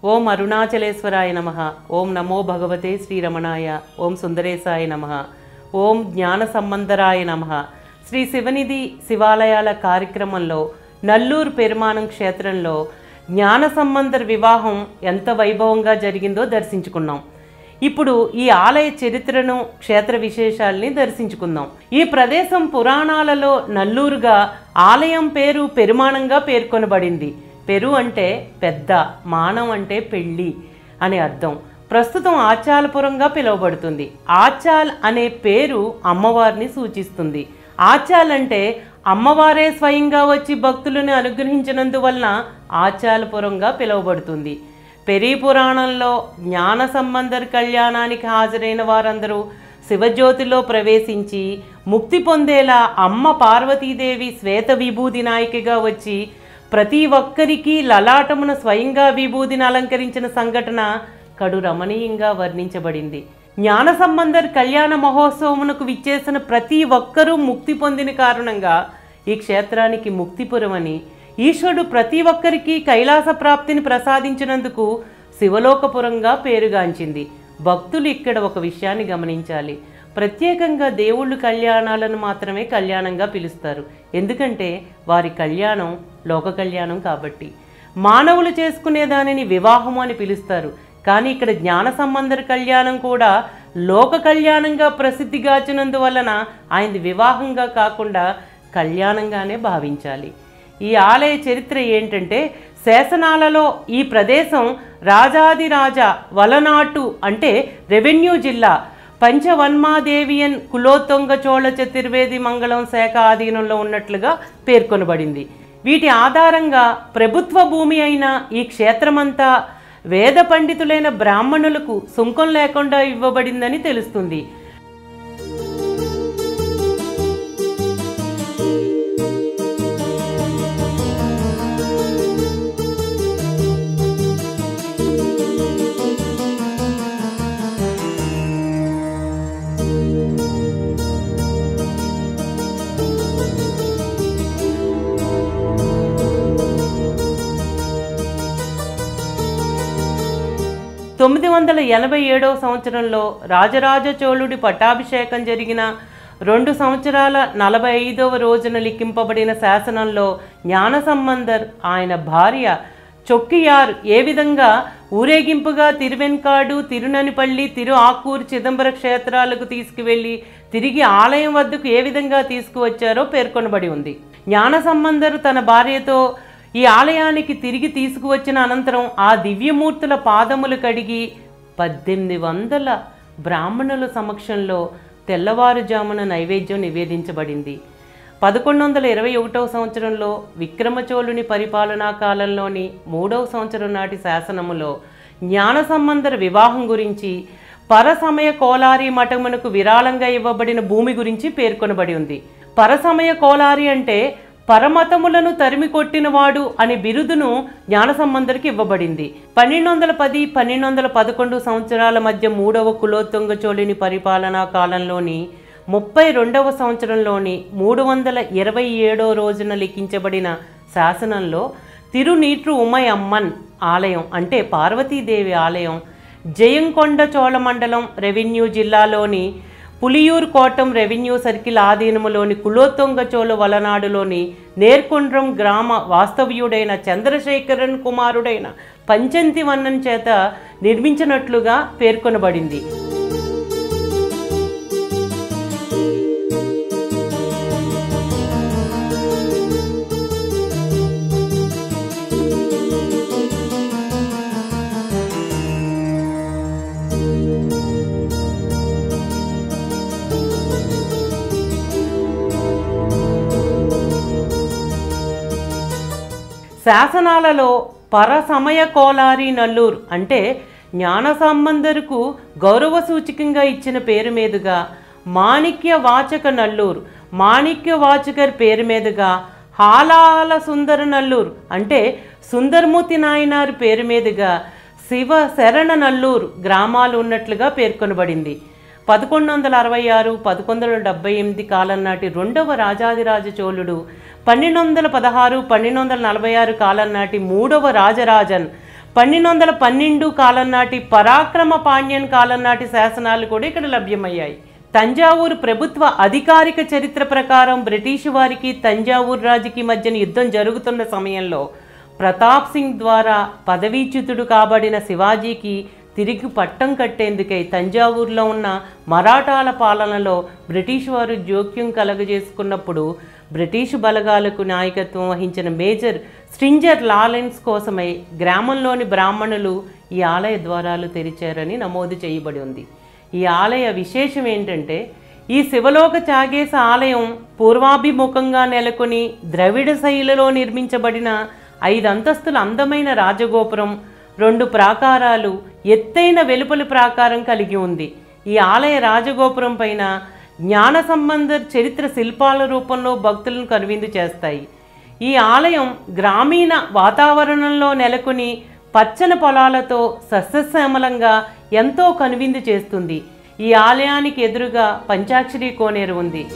ఓం అరుణాచలేశ్వరాయ నమ ఓం నమో భగవతే శ్రీరమణాయ ఓం సుందరేశాయ నమ ఓం జ్ఞాన సంబంధరాయ నమ శ్రీ శివనిధి శివాలయాల కార్యక్రమంలో నల్లూరు పెరుమానం క్షేత్రంలో జ్ఞాన సంబంధర్ వివాహం ఎంత వైభవంగా జరిగిందో దర్శించుకున్నాం ఇప్పుడు ఈ ఆలయ చరిత్రను క్షేత్ర విశేషాల్ని దర్శించుకుందాం ఈ ప్రదేశం పురాణాలలో నల్లూరుగా ఆలయం పేరు పెరుమాణంగా పేర్కొనబడింది పెరు అంటే పెద్ద మానం అంటే పెళ్ళి అని అర్థం ప్రస్తుతం ఆచాలపురంగా పిలువబడుతుంది ఆచాల్ అనే పేరు అమ్మవారిని సూచిస్తుంది ఆచాల్ అంటే అమ్మవారే స్వయంగా వచ్చి భక్తులను అనుగ్రహించినందువలన ఆచాలపురంగా పిలువబడుతుంది పెరీ పురాణంలో జ్ఞాన సంబంధర్ కళ్యాణానికి హాజరైన వారందరూ శివజ్యోతిలో ప్రవేశించి ముక్తి పొందేలా అమ్మ పార్వతీదేవి శ్వేత విభూది నాయికగా వచ్చి ప్రతి ఒక్కరికి లలాటమున స్వయంగా విభూదిని అలంకరించిన సంఘటన కడు రమణీయంగా వర్ణించబడింది జ్ఞాన సంబంధర్ కళ్యాణ మహోత్సవమునకు విచ్చేసిన ప్రతి ఒక్కరూ ముక్తి పొందిన కారణంగా ఈ క్షేత్రానికి ముక్తిపురం అని ఈశ్వరుడు ప్రతి ఒక్కరికి కైలాస ప్రాప్తిని ప్రసాదించినందుకు శివలోకపురంగా పేరుగాంచింది భక్తులు ఇక్కడ ఒక విషయాన్ని గమనించాలి ప్రత్యేకంగా దేవుళ్ళు కళ్యాణాలను మాత్రమే కళ్యాణంగా పిలుస్తారు ఎందుకంటే వారి కళ్యాణం లోక కళ్యాణం కాబట్టి మానవులు చేసుకునే దానిని వివాహం అని పిలుస్తారు కానీ ఇక్కడ జ్ఞాన సంబంధర కళ్యాణం కూడా లోక కళ్యాణంగా ప్రసిద్ధిగాచినందువలన ఆయనది వివాహంగా కాకుండా కళ్యాణంగానే భావించాలి ఈ ఆలయ చరిత్ర ఏంటంటే శాసనాలలో ఈ ప్రదేశం రాజాదిరాజ వలనాటు అంటే రెవెన్యూ జిల్లా పంచవన్మాదేవియన్ కులోత్తుంగ చోళ చతుర్వేది మంగళం శాఖ ఆధీనంలో ఉన్నట్లుగా పేర్కొనబడింది వీటి ఆధారంగా ప్రభుత్వ భూమి అయిన ఈ క్షేత్రమంతా వేద పండితులైన బ్రాహ్మణులకు సుంకం లేకుండా ఇవ్వబడిందని తెలుస్తుంది తొమ్మిది వందల ఎనభై ఏడవ సంవత్సరంలో రాజరాజ చోళుడి పట్టాభిషేకం జరిగిన రెండు సంవత్సరాల నలభై ఐదవ రోజున లిఖింపబడిన శాసనంలో జ్ఞాన సంబంధర్ ఆయన భార్య చొక్కియార్ ఏ విధంగా ఊరేగింపుగా తిరువెన్కాడు తిరుననిపల్లి తిరు ఆకూరు చిదంబర క్షేత్రాలకు తీసుకువెళ్ళి తిరిగి ఆలయం వద్దకు ఏ విధంగా తీసుకువచ్చారో పేర్కొనబడి ఉంది జ్ఞాన సంబంధరు తన భార్యతో ఈ ఆలయానికి తిరిగి తీసుకువచ్చిన అనంతరం ఆ దివ్యమూర్తుల పాదములు కడిగి పద్దెనిమిది వందల బ్రాహ్మణుల సమక్షంలో తెల్లవారుజామున నైవేద్యం నివేదించబడింది పదకొండు వందల ఇరవై ఒకటవ సంవత్సరంలో విక్రమచోళుని పరిపాలనా కాలంలోని మూడవ సంవత్సరం నాటి శాసనములో జ్ఞాన సంబంధర వివాహం గురించి పరసమయ కోలారి మఠమునకు విరాళంగా ఇవ్వబడిన భూమి గురించి పేర్కొనబడి ఉంది పరసమయ కోలారి అంటే పరమతములను తరిమి కొట్టినవాడు అనే బిరుదును జ్ఞాన సంబంధరికి ఇవ్వబడింది పన్నెండు వందల పది పన్నెండు వందల పదకొండు సంవత్సరాల మధ్య మూడవ కులోత్తుంగ చోళుని పరిపాలనా కాలంలోని ముప్పై రెండవ సంవత్సరంలోని మూడు వందల ఇరవై ఏడో రోజున లిఖించబడిన శాసనంలో తిరునీట్రు ఉమయమ్మన్ ఆలయం అంటే పార్వతీదేవి ఆలయం జయంకొండ చోళ మండలం రెవెన్యూ జిల్లాలోని పులియూరు కోటం రెవెన్యూ సర్కిల్ ఆధీనములోని కులోత్తుంగ చోళ వలనాడులోని నేర్కొండ్రం గ్రామ వాస్తవ్యుడైన చంద్రశేఖరన్ కుమారుడైన పంచంతి వన్నన్ చేత నిర్మించినట్లుగా పేర్కొనబడింది శాసనాలలో పరసమయ కోలారి నల్లూరు అంటే జ్ఞాన సంబంధరుకు గౌరవ సూచకంగా ఇచ్చిన పేరు మీదుగా మాణిక్య వాచక నల్లూరు మాణిక్య వాచకర్ పేరు మీదుగా హాలాల సుందర నల్లూరు అంటే సుందరమూర్తి నాయనారు పేరు మీదుగా శివ శరణ నల్లూరు గ్రామాలు ఉన్నట్లుగా పేర్కొనబడింది పదకొండు వందల అరవై ఆరు పదకొండు వందల డెబ్బై ఎనిమిది కాలం నాటి రెండవ రాజాదిరాజ చోళుడు పన్నెండు వందల పదహారు పన్నెండు వందల నలభై ఆరు కాలం నాటి మూడవ రాజరాజన్ పన్నెండు వందల పన్నెండు కాలం నాటి పరాక్రమ పాండ్యన్ కాలం నాటి శాసనాలు కూడా ఇక్కడ లభ్యమయ్యాయి తంజావూరు ప్రభుత్వ అధికారిక చరిత్ర ప్రకారం బ్రిటిష్ వారికి తంజావూరు రాజుకి మధ్యన యుద్ధం జరుగుతున్న సమయంలో ప్రతాప్ సింగ్ ద్వారా పదవీచ్యుతుడు కాబడిన శివాజీకి తిరిగి పట్టం కట్టేందుకై తంజావూరులో ఉన్న మరాఠాల పాలనలో బ్రిటిష్ వారు జోక్యం కలగజేసుకున్నప్పుడు బ్రిటిష్ బలగాలకు నాయకత్వం వహించిన మేజర్ స్ట్రింజర్ లాలెన్స్ కోసమై గ్రామంలోని బ్రాహ్మణులు ఈ ఆలయ ద్వారాలు తెరిచారని నమోదు చేయబడి ఉంది ఈ ఆలయ విశేషం ఏంటంటే ఈ శివలోక చాగేస ఆలయం పూర్వాభిముఖంగా నెలకొని ద్రవిడ శైలిలో నిర్మించబడిన ఐదు అంతస్తుల అందమైన రాజగోపురం రెండు ప్రాకారాలు ఎత్తైన వెలుపలి ప్రాకారం కలిగి ఉంది ఈ ఆలయ రాజగోపురం పైన జ్ఞాన సంబంధ చరిత్ర శిల్పాల రూపంలో భక్తులను కనువిందు చేస్తాయి ఈ ఆలయం గ్రామీణ వాతావరణంలో నెలకొని పచ్చని పొలాలతో సస్యశ్యామలంగా ఎంతో కనువిందు చేస్తుంది ఈ ఆలయానికి ఎదురుగా పంచాక్షరి కోనేరు ఉంది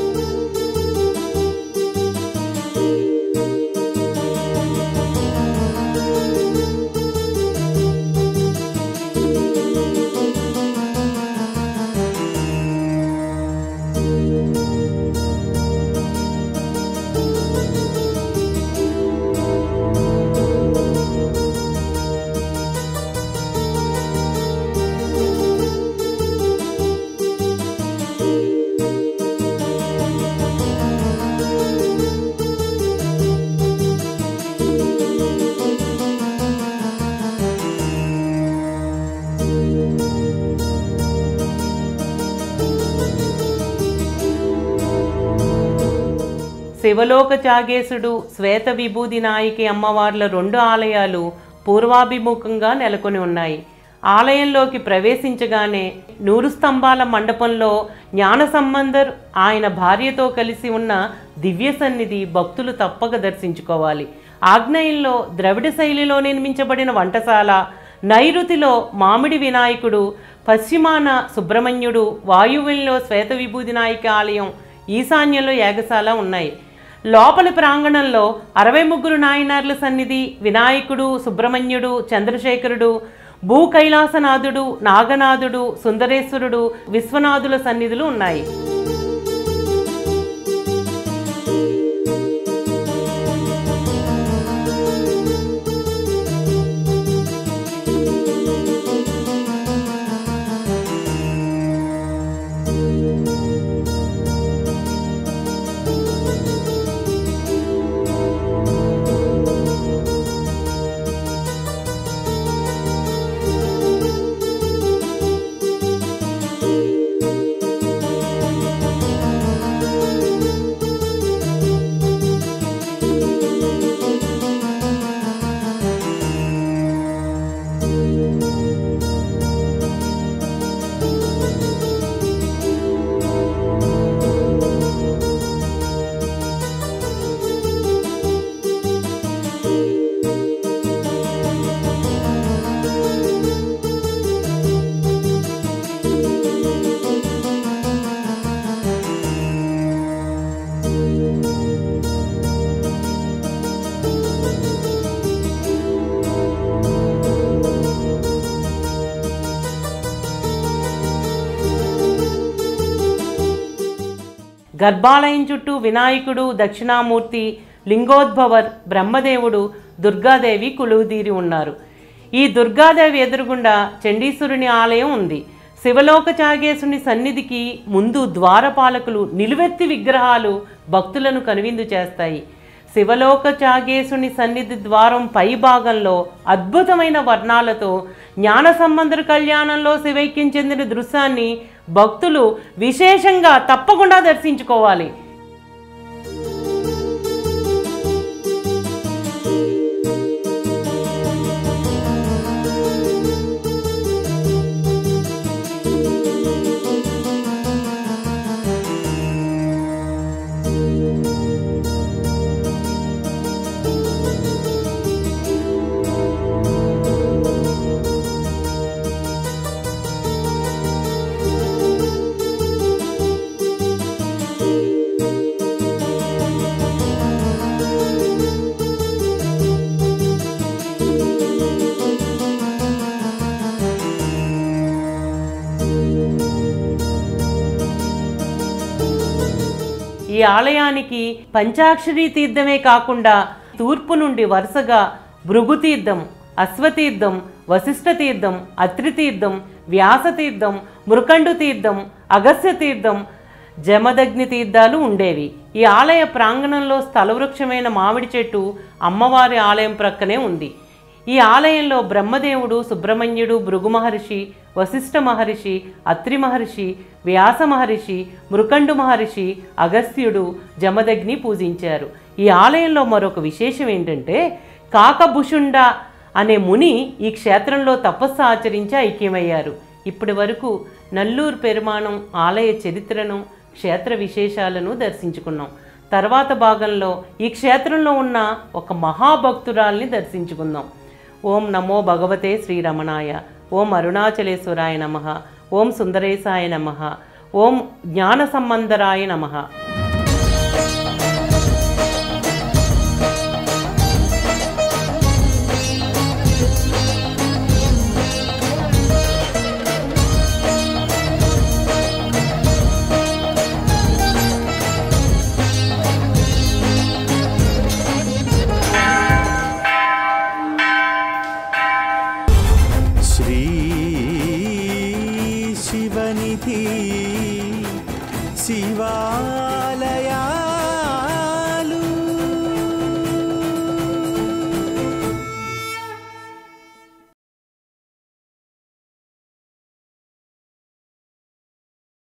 శివలోక చాగేశుడు శ్వేత విభూది నాయకి అమ్మవార్ల రెండు ఆలయాలు పూర్వాభిముఖంగా నెలకొని ఉన్నాయి ఆలయంలోకి ప్రవేశించగానే నూరు స్తంభాల మండపంలో జ్ఞాన సంబంధర్ ఆయన భార్యతో కలిసి ఉన్న దివ్య సన్నిధి భక్తులు తప్పక దర్శించుకోవాలి ఆగ్నేయంలో ద్రవిడ శైలిలో నిర్మించబడిన వంటశాల నైరుతిలో మామిడి వినాయకుడు పశ్చిమాన సుబ్రహ్మణ్యుడు వాయువ్యంలో శ్వేత విభూది నాయక ఆలయం ఈశాన్యంలో యాగశాల ఉన్నాయి లోపలి ప్రాంగణంలో అరవై ముగ్గురు నాయనార్ల సన్నిధి వినాయకుడు సుబ్రహ్మణ్యుడు చంద్రశేఖరుడు భూ కైలాసనాథుడు నాగనాథుడు సుందరేశ్వరుడు విశ్వనాథుల సన్నిధులు ఉన్నాయి గర్భాలయం చుట్టూ వినాయకుడు దక్షిణామూర్తి లింగోద్భవర్ బ్రహ్మదేవుడు దుర్గాదేవి కొలువుదీరి ఉన్నారు ఈ దుర్గాదేవి ఎదురుగుండా చండీశ్వరుని ఆలయం ఉంది శివలోక చాగేశుని సన్నిధికి ముందు ద్వారపాలకులు నిలువెత్తి విగ్రహాలు భక్తులను కనువిందు చేస్తాయి శివలోక చాగేశుని సన్నిధి ద్వారం పై భాగంలో అద్భుతమైన వర్ణాలతో జ్ఞాన సంబంధ కళ్యాణంలో శివైక్యం చెందిన దృశ్యాన్ని భక్తులు విశేషంగా తప్పకుండా దర్శించుకోవాలి ఈ ఆలయానికి పంచాక్షరీ తీర్థమే కాకుండా తూర్పు నుండి వరుసగా భృగు తీర్థం అశ్వతీర్థం వశిష్ఠ తీర్థం అత్రి తీర్థం వ్యాస తీర్థం మృకండు తీర్థం అగస్య తీర్థం జమదగ్ని తీర్థాలు ఉండేవి ఈ ఆలయ ప్రాంగణంలో స్థలవృక్షమైన మామిడి చెట్టు అమ్మవారి ఆలయం ప్రక్కనే ఉంది ఈ ఆలయంలో బ్రహ్మదేవుడు సుబ్రహ్మణ్యుడు భృగు మహర్షి వశిష్ఠ మహర్షి అత్రి మహర్షి వ్యాస మహర్షి మృకండు మహర్షి అగస్త్యుడు జమదగ్ని పూజించారు ఈ ఆలయంలో మరొక విశేషం ఏంటంటే కాకభుషుండ అనే ముని ఈ క్షేత్రంలో తపస్సు ఆచరించి ఐక్యమయ్యారు ఇప్పటి వరకు నల్లూరు పెరుమాణం ఆలయ చరిత్రను క్షేత్ర విశేషాలను దర్శించుకున్నాం తర్వాత భాగంలో ఈ క్షేత్రంలో ఉన్న ఒక మహాభక్తురాల్ని దర్శించుకుందాం ఓం నమో భగవతే శ్రీరమణాయ ఓం అరుణాచలేశ్వరాయ నమ ఓం సుందరేశాయ నమ ఓం జ్ఞాన సంబంధరాయ నమ శ్రీ శివనిధి శివాలయం